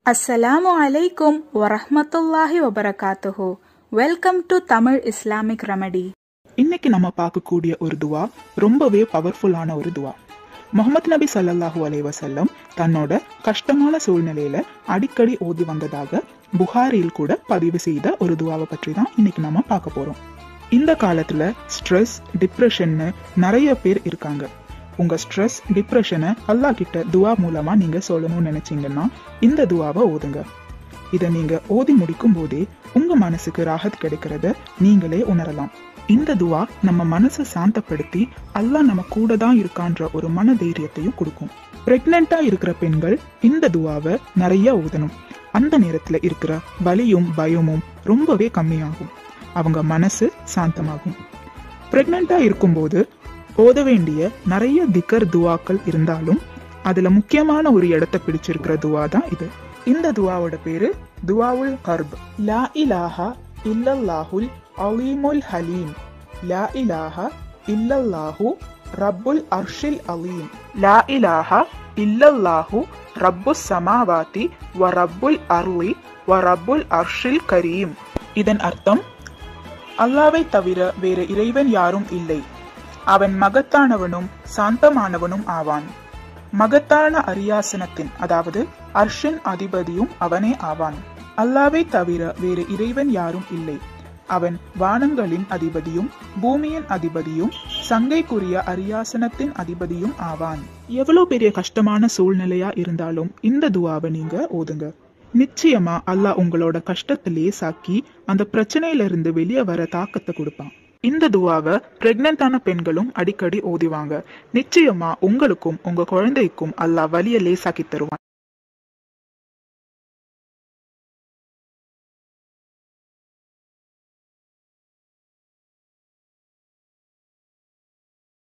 அஸ்ஸலாமு அலைக்கும் வரஹ்மத்துல்லாஹி வபரகாத்துஹு welcome to Tamil Islamic remedy இன்னைக்கு நம்ம பார்க்கக்கூடிய ஒரு துவா ரொம்பவே பவர்ஃபுல்லான ஒரு துவா முகமது நபி ஸல்லல்லாஹு அலைஹி வஸல்லம் தன்னோட கஷ்டமான சூழ்நிலையில அடிக்கடி ஓதி வந்ததாக புகாரியில் கூட பதிவு செய்த ஒரு துவாவை பற்றி தான் இன்னைக்கு நம்ம பார்க்க போறோம் இந்த காலத்துல ஸ்ட்ரெஸ் டிப்ரெஷன்னு நிறைய பேர் இருக்காங்க உங்க ஸ்ட்ரெஸ் டிப்ரெஷனை அல்லாஹ் கிட்ட துவா மூலமா நீங்க சொல்லணும்னு நினைச்சீங்கன்னா இந்த துவாவை ஓதுங்க இதை நீங்க ஓதி முடிக்கும் போதே உங்க மனசுக்கு ராஹத் கிடைக்கிறத நீங்களே உணரலாம் இந்த துவா நம்ம மனசை சாந்தப்படுத்தி அல்லாஹ் நம்ம கூட தான் இருக்கான்ற ஒரு மன தைரியத்தையும் கொடுக்கும் பிரெக்னெண்டா இருக்கிற பெண்கள் இந்த துவாவை நிறைய ஓதணும் அந்த நேரத்துல இருக்கிற வலியும் பயமும் ரொம்பவே கம்மியாகும் அவங்க மனசு சாந்தமாகும் பிரெக்னெண்டா இருக்கும்போது ஓத வேண்டிய நிறைய திக்கர் துவாக்கள் இருந்தாலும் அதுல முக்கியமான ஒரு இடத்தை பிடிச்சிருக்கிற துவா தான் இது இந்த துவாவோட பேரு துவாவுல் கர்ப் லா இலாஹா இல்லல்லாஹுல் அலீமுல் ஹலீம் லா இலாஹா இல்லல்லாஹு ரப்புல் அர்ஷில் அலீம் லா இலாஹா இல்லல்லாஹு ரப்புஸ் சமாவாதி வ ரப்புல் அர்லி வ ரப்புல் அர்ஷில் கரீம் இதன் அர்த்தம் அல்லாவை தவிர வேறு இறைவன் யாரும் இல்லை அவன் மகத்தானவனும் சாந்தமானவனும் ஆவான் மகத்தான அரியாசனத்தின் அதாவது அர்ஷன் அதிபதியும் அவனே ஆவான் அல்லாவை தவிர வேறு இறைவன் யாரும் இல்லை அவன் வானங்களின் அதிபதியும் பூமியின் அதிபதியும் சங்கைக்குரிய அரியாசனத்தின் அதிபதியும் ஆவான் எவ்வளவு பெரிய கஷ்டமான சூழ்நிலையா இருந்தாலும் இந்த துவாவை நீங்க ஓதுங்க நிச்சயமா அல்லாஹ் உங்களோட கஷ்டத்தை லேசாக்கி அந்த பிரச்சனையில இருந்து வெளியே வர தாக்கத்தை கொடுப்பான் இந்த துவாவை பிரெக்னண்டான பெண்களும் அடிக்கடி ஓதிவாங்க நிச்சயமா உங்களுக்கும் உங்க குழந்தைக்கும் அல்லாஹ் வலிய லேசாக்கி தருவான்